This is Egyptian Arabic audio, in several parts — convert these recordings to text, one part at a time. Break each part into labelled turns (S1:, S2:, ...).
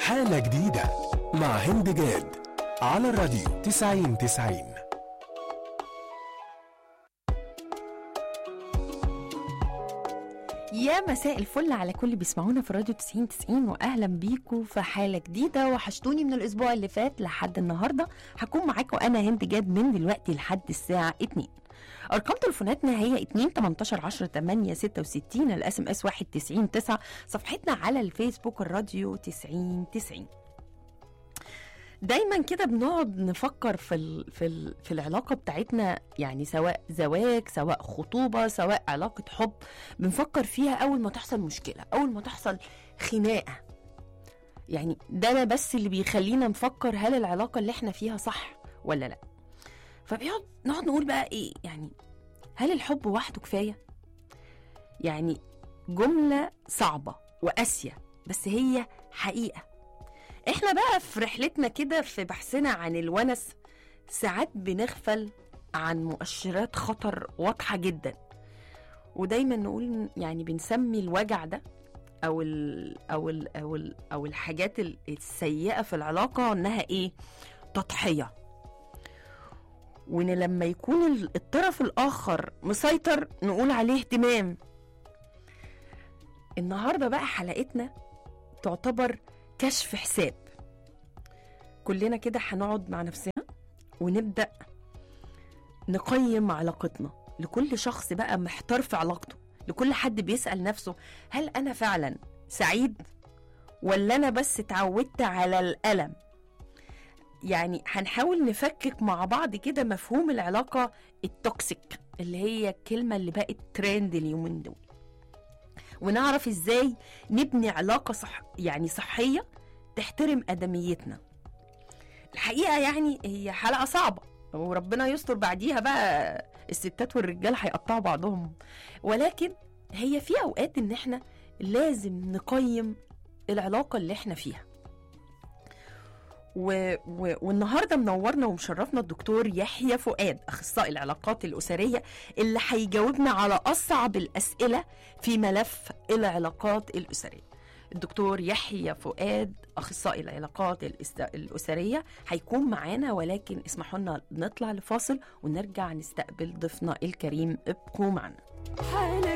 S1: حالة جديدة مع هند جاد على الراديو 90 90
S2: يا مساء الفل على كل اللي بيسمعونا في راديو 90 90 واهلا بيكم في حاله جديده وحشتوني من الاسبوع اللي فات لحد النهارده هكون معاكم انا هند جاد من دلوقتي لحد الساعه 2 ارقام تليفوناتنا هي 2 18 10 8 66 الاس ام اس 1 90 9 صفحتنا على الفيسبوك الراديو 90 90 دايما كده بنقعد نفكر في ال في ال في العلاقه بتاعتنا يعني سواء زواج سواء خطوبه سواء علاقه حب بنفكر فيها اول ما تحصل مشكله اول ما تحصل خناقه يعني ده أنا بس اللي بيخلينا نفكر هل العلاقه اللي احنا فيها صح ولا لا فبيقعد نقعد نقول بقى ايه يعني هل الحب وحده كفايه يعني جمله صعبه وقاسيه بس هي حقيقه احنا بقى في رحلتنا كده في بحثنا عن الونس ساعات بنغفل عن مؤشرات خطر واضحة جدا ودايما نقول يعني بنسمي الوجع ده او ال او ال او ال او الحاجات ال- السيئة في العلاقة انها ايه تضحية وان لما يكون ال- الطرف الاخر مسيطر نقول عليه اهتمام النهارده بقى حلقتنا تعتبر كشف حساب كلنا كده هنقعد مع نفسنا ونبدأ نقيم علاقتنا لكل شخص بقى محتار في علاقته لكل حد بيسأل نفسه هل أنا فعلا سعيد ولا أنا بس اتعودت على الألم يعني هنحاول نفكك مع بعض كده مفهوم العلاقة التوكسيك اللي هي الكلمة اللي بقت ترند اليومين دول ونعرف ازاي نبني علاقة صح يعني صحية تحترم آدميتنا الحقيقة يعني هي حلقة صعبة وربنا يستر بعديها بقى الستات والرجال هيقطعوا بعضهم ولكن هي في أوقات إن إحنا لازم نقيم العلاقة اللي إحنا فيها و... و... والنهارده منورنا ومشرفنا الدكتور يحيى فؤاد اخصائي العلاقات الاسريه اللي هيجاوبنا على اصعب الاسئله في ملف العلاقات الاسريه. الدكتور يحيى فؤاد اخصائي العلاقات الأس- الاسريه هيكون معانا ولكن اسمحوا لنا نطلع لفاصل ونرجع نستقبل ضيفنا الكريم ابقوا معنا. حاله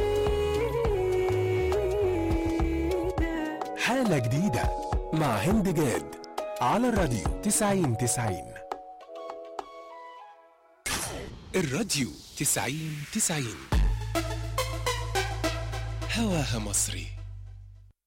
S2: جديده
S1: حالة جديدة مع هند جاد على الراديو 90 90 الراديو 90 90 هواها مصري